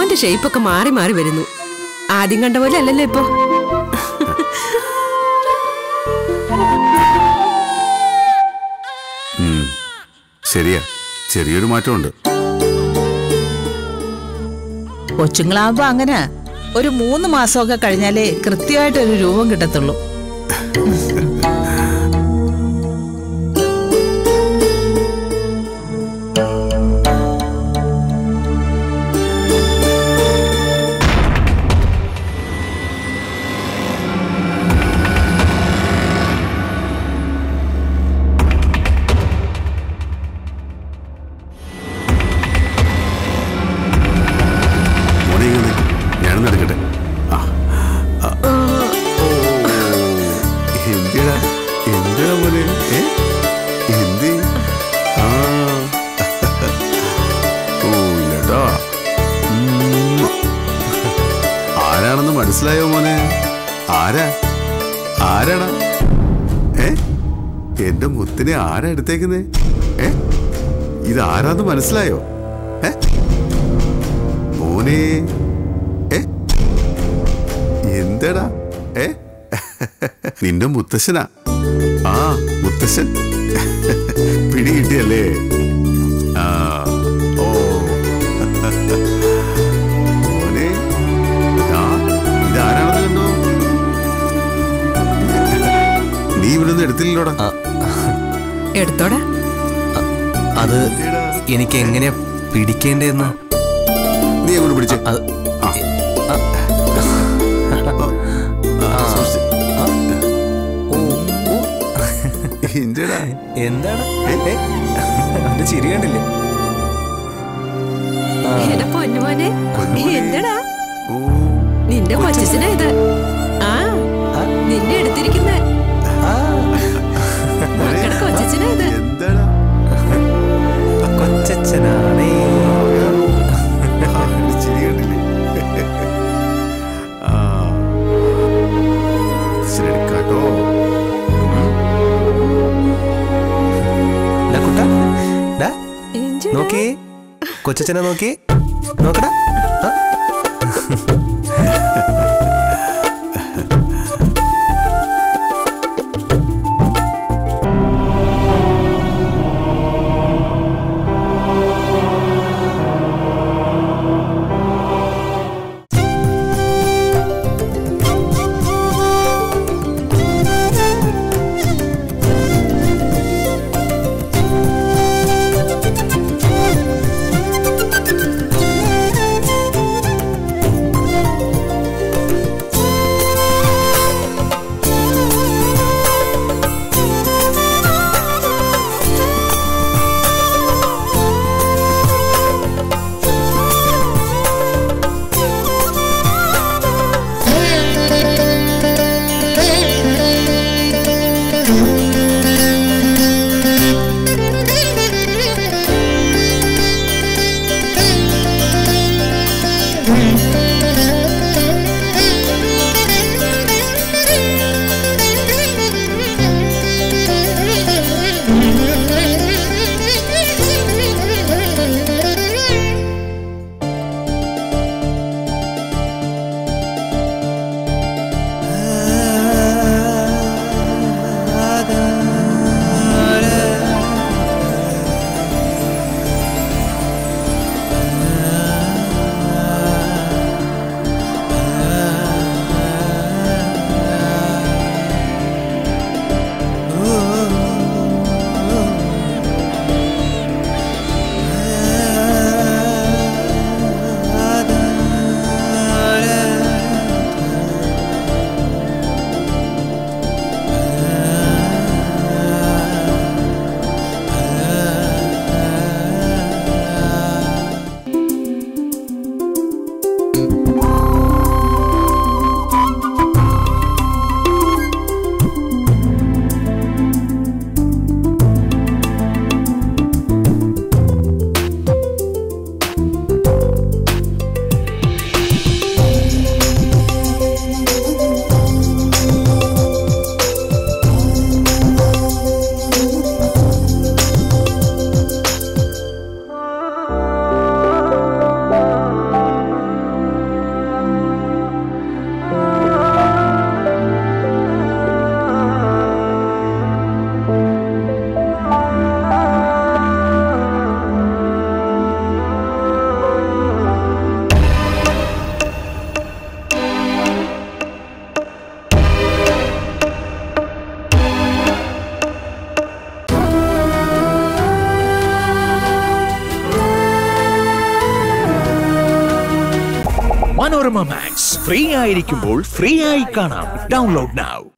മോന്റെ ഷേപ്പൊക്കെ മാറി മാറി വരുന്നു ആദ്യം കണ്ട പോലെ അല്ലല്ലോ ഇപ്പൊ ഉം. ശരിയാ ചെറിയൊരു മാറ്റമുണ്ട് കൊച്ചുങ്ങളാവുമ്പോ അങ്ങനെ ഒരു മൂന്ന് മാസമൊക്കെ കഴിഞ്ഞാലേ കൃത്യമായിട്ട് ഒരു രൂപം കിട്ടത്തുള്ളൂ മോനെ ഇങ്ങനെ ഞാനൊന്ന് എടുക്കട്ടെ ആ. ആ. ഓ. എന്തിടാ എന്തിടാ മോനെ ഏ എന്തി ആ ഓ ഇല്ലട്ടോ ഉം. ആരാണെന്ന് മനസ്സിലായോ മോനെ ആരാ ആരാടാ ഏ എന്റെ മുത്തിനെ ആരാ എടുത്തേക്കുന്നേ ഏ ഇത് ആരാന്ന് മനസ്സിലായോ ഏ മോനെ ഏ എന്തടാ ഏ നിന്റെ മുത്തശ്ശനാ ആ മുത്തശ്ശൻ പിടി കിട്ടിയല്ലേ ആ ഓ മോനെ ആ ഇതാരാണെന്ന് കണ്ടോ നീ ഇവിടെ നിന്ന് എടുത്തില്ലല്ലോടാ എടുത്തോടാ അത് എനിക്ക് എങ്ങനെയാ പിടിക്കേണ്ടതെന്ന് നീ അങ്ങോട്ട് പിടിച്ചേ അത് ആ, സൂക്ഷിച്ച്. ഓ, ഓ, എന്തെടാ എന്താണ് ഏ, അവന്റെ ചിരി കണ്ടില്ലേ എന്റെ പൊന്നുമോനെ എന്തടാ ഓ നിന്റെ കൊച്ചച്ഛനാ ഇത് ആ നിന്നെ എടുത്തിരിക്കുന്ന മക്കളുടെ കൊച്ചച്ഛനാ ഇത് എന്താടാ കൊച്ചച്ഛനാണേ ആ, ഒരു ചിരി കണ്ടില്ലേ ആ ഇച്ചിരി എടുക്കാട്ടോ ഡാ കുട്ടാ, ഡാ, എഞ്ചുടാ. നോക്കിയേ കൊച്ചച്ഛനെ നോക്കിയേ നോക്കടാ ആ, ആ മനോരമ മാക്സ് ഫ്രീ ആയിരിക്കുമ്പോൾ ഫ്രീ ആയി കാണാം ഡൗൺലോഡ് നൗ